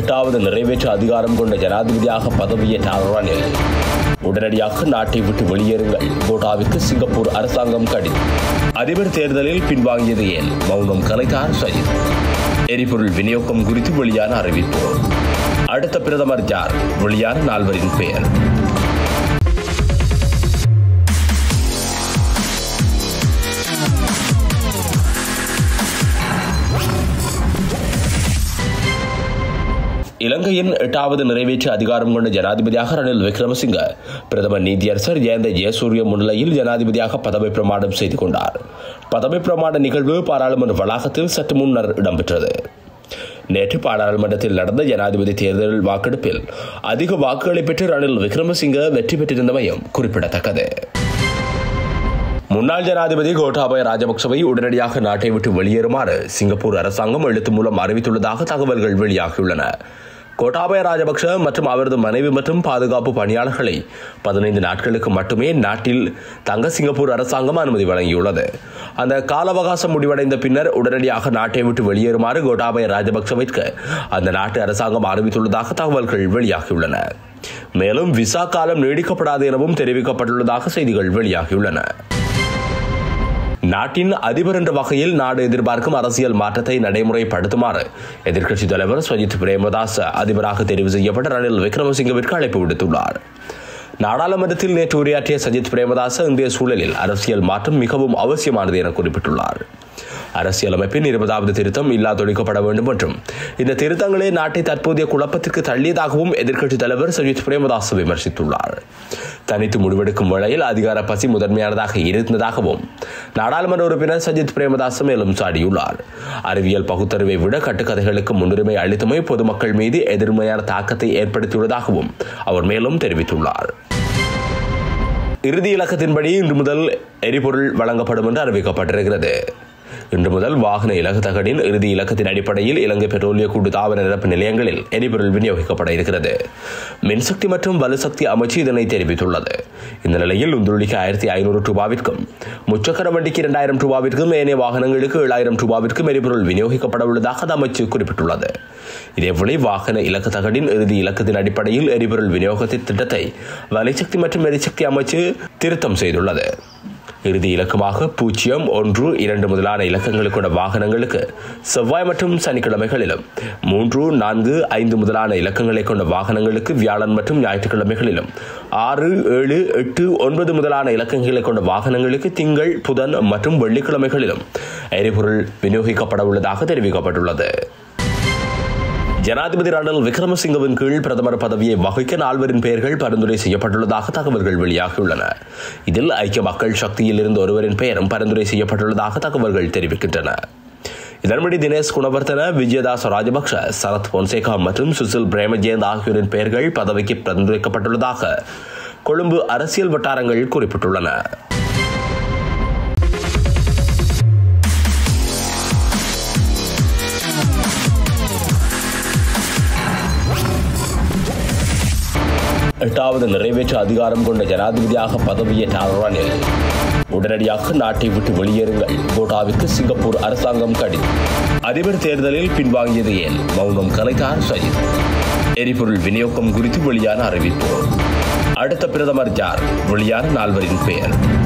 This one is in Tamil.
எட்டாவது நிறைவேற்று அதிகாரம் கொண்ட ஜனாதிபதியாக பதவியேற்ற ரணில் உடனடியாக நாட்டை விட்டு வெளியேறுங்கள் கோட்டாவிற்கு சிங்கப்பூர் அரசாங்கம் கடிதம் அதிபர் தேர்தலில் பின்வாங்கியது ஏன் மௌனம் கலைத்தார் சஜித் எரிபொருள் விநியோகம் குறித்து வெளியான அறிவிப்பு அடுத்த பிரதமர் யார் வெளியான நால்வரின் பெயர் இலங்கையின் எட்டாவது நிறைவேற்று அதிகாரம் கொண்ட ஜனாதிபதியாக ரணில் விக்ரமசிங்க பிரதமர் நீதியரசர் ஜெயந்த ஜெயசூரிய முன்னிலையில் ஜனாதிபதியாக பதவி பிரமாணம் செய்து கொண்டார் பதவி பிரமாண நிகழ்வு பாராளுமன்ற வளாகத்தில் சற்று முன்னர் இடம்பெற்றது நேற்று பாராளுமன்றத்தில் நடந்த ஜனாதிபதி தேர்தல் வாக்கெடுப்பில் அதிக வாக்குகளை பெற்று ரணில் விக்ரமசிங்க வெற்றி பெற்றிருந்தமையும் குறிப்பிடத்தக்கது முன்னாள் ஜனாதிபதி கோட்டாபய ராஜபக்சவை உடனடியாக நாட்டை விட்டு வெளியேறுமாறு சிங்கப்பூர் அரசாங்கம் எழுத்து மூலம் அறிவித்துள்ளதாக தகவல்கள் வெளியாகியுள்ளன கோட்டாபய ராஜபக்ஷ மற்றும் அவரது மனைவி மற்றும் பாதுகாப்பு பணியாளர்களை பதினைந்து நாட்களுக்கு மட்டுமே நாட்டில் தங்க சிங்கப்பூர் அரசாங்கம் அனுமதி வழங்கியுள்ளது அந்த கால அவகாசம் முடிவடைந்த பின்னர் உடனடியாக நாட்டை விட்டு வெளியேறுமாறு கோட்டாபய ராஜபக்சவிற்கு அந்த நாட்டு அரசாங்கம் அறிவித்துள்ளதாக தகவல்கள் வெளியாகியுள்ளன மேலும் விசா காலம் நீடிக்கப்படாது எனவும் தெரிவிக்கப்பட்டுள்ளதாக செய்திகள் வெளியாகியுள்ளன நாட்டின் அதிபர் என்ற வகையில் நாடு எதிர்பார்க்கும் அரசியல் மாற்றத்தை நடைமுறைப்படுத்துமாறு எதிர்க்கட்சித் தலைவர் சஜித் பிரேமதாஸ் அதிபராக தெரிவு செய்யப்பட்ட ரணில் விக்ரமசிங்கவிற்கு அழைப்பு விடுத்துள்ளார் நாடாளுமன்றத்தில் நேற்று உரையாற்றிய சஜித் பிரேமதாஸ் இந்திய சூழலில் அரசியல் மாற்றம் மிகவும் அவசியமானது என குறிப்பிட்டுள்ளார் அரசியலமைப்பின் இருபதாவது திருத்தம் இல்லாதொழிக்கப்பட வேண்டும் என்றும் இந்த திருத்தங்களே நாட்டை தற்போதைய குழப்பத்திற்கு தள்ளியதாகவும் எதிர்க்கட்சித் தலைவர் சஜித் பிரேமதாஸ் விமர்சித்துள்ளார் தனித்து முடிவெடுக்கும் வேளையில் அதிகார பசி முதன்மையானதாக இருந்ததாகவும் நாடாளுமன்ற உறுப்பினர் சஜித் பிரேமதாஸ் மேலும் சாடியுள்ளார் அறிவியல் பகுத்தறிவை விட கட்டுக்கதைகளுக்கு முன்னுரிமை அளித்தமை பொதுமக்கள் மீது எதிர்மறையான தாக்கத்தை ஏற்படுத்தியுள்ளதாகவும் அவர் மேலும் தெரிவித்துள்ளார் இறுதி இலக்கத்தின்படி இன்று முதல் எரிபொருள் வழங்கப்படும் என்று அறிவிக்கப்பட்டிருக்கிறது இன்று முதல் வாகன இலக்கு தகடின் இறுதி இலக்கத்தின் அடிப்படையில் இலங்கை பெட்ரோலிய கூட்டு தாவர நிரப்பு நிலையங்களில் எரிபொருள் விநியோகிக்கப்பட இருக்கிறது மின்சக்தி மற்றும் வலுசக்தி அமைச்சு இதனை தெரிவித்துள்ளது இந்த நிலையில் உந்துருளிக்கு ஆயிரத்தி ஐநூறு ரூபாவிற்கும் முச்சக்கர வண்டிக்கு இரண்டாயிரம் ரூபாவிற்கும் ஏனைய வாகனங்களுக்கு ஏழாயிரம் ரூபாவிற்கும் எரிபொருள் விநியோகிக்கப்பட உள்ளதாக அந்த அமைச்சு குறிப்பிட்டுள்ளது இதேபோல வாகன இலக்கு தகடின் இறுதி இலக்கத்தின் அடிப்படையில் எரிபொருள் விநியோகத்தின் திட்டத்தை வலிசக்தி மற்றும் எரிசக்தி அமைச்சு திருத்தம் செய்துள்ளது இறுதி இலக்கமாக பூஜ்ஜியம் ஒன்று இரண்டு முதலான இலக்கங்கள் கொண்ட வாகனங்களுக்கு செவ்வாய் மற்றும் சனிக்கிழமைகளிலும் மூன்று நான்கு ஐந்து முதலான இலக்கங்களை கொண்ட வாகனங்களுக்கு வியாழன் மற்றும் ஞாயிற்றுக்கிழமைகளிலும் ஆறு ஏழு எட்டு ஒன்பது முதலான இலக்கங்களை கொண்ட வாகனங்களுக்கு திங்கள் புதன் மற்றும் வெள்ளிக்கிழமைகளிலும் எரிபொருள் விநியோகிக்கப்பட உள்ளதாக தெரிவிக்கப்பட்டுள்ளது ஜனாதிபதி ரணில் விக்ரமசிங்கவின் கீழ் பிரதமர் பதவியை வகிக்க நால்வரின் பெயர்கள் பரிந்துரை செய்யப்பட்டுள்ளதாக தகவல்கள் வெளியாகியுள்ளன இதில் ஐக்கிய மக்கள் சக்தியில் இருந்து ஒருவரின் பெயரும் பரிந்துரை செய்யப்பட்டுள்ளதாக தகவல்கள் தெரிவிக்கின்றன இதன்படி தினேஷ் குணவர்த்தன விஜயதாஸ் ராஜபக்ஷ சரத் பொன்சேகா மற்றும் சுசில் பிரேமஜேந்த் ஆகியோரின் பெயர்கள் பதவிக்கு பரிந்துரைக்கப்பட்டுள்ளதாக கொழும்பு அரசியல் வட்டாரங்கள் குறிப்பிட்டுள்ளன எட்டாவது நிறைவேற்று அதிகாரம் கொண்ட ஜனாதிபதியாக பதவியேற்ற ரணில் உடனடியாக நாட்டை விட்டு வெளியேறுங்கள் கோட்டாவிற்கு சிங்கப்பூர் அரசாங்கம் கடிதம் அதிபர் தேர்தலில் பின்வாங்கியது ஏன் மௌனம் கலைத்தார் சஜித் எரிபொருள் விநியோகம் குறித்து வெளியான அறிவிப்பு அடுத்த பிரதமர் யார் வெளியான நால்வரின் பெயர்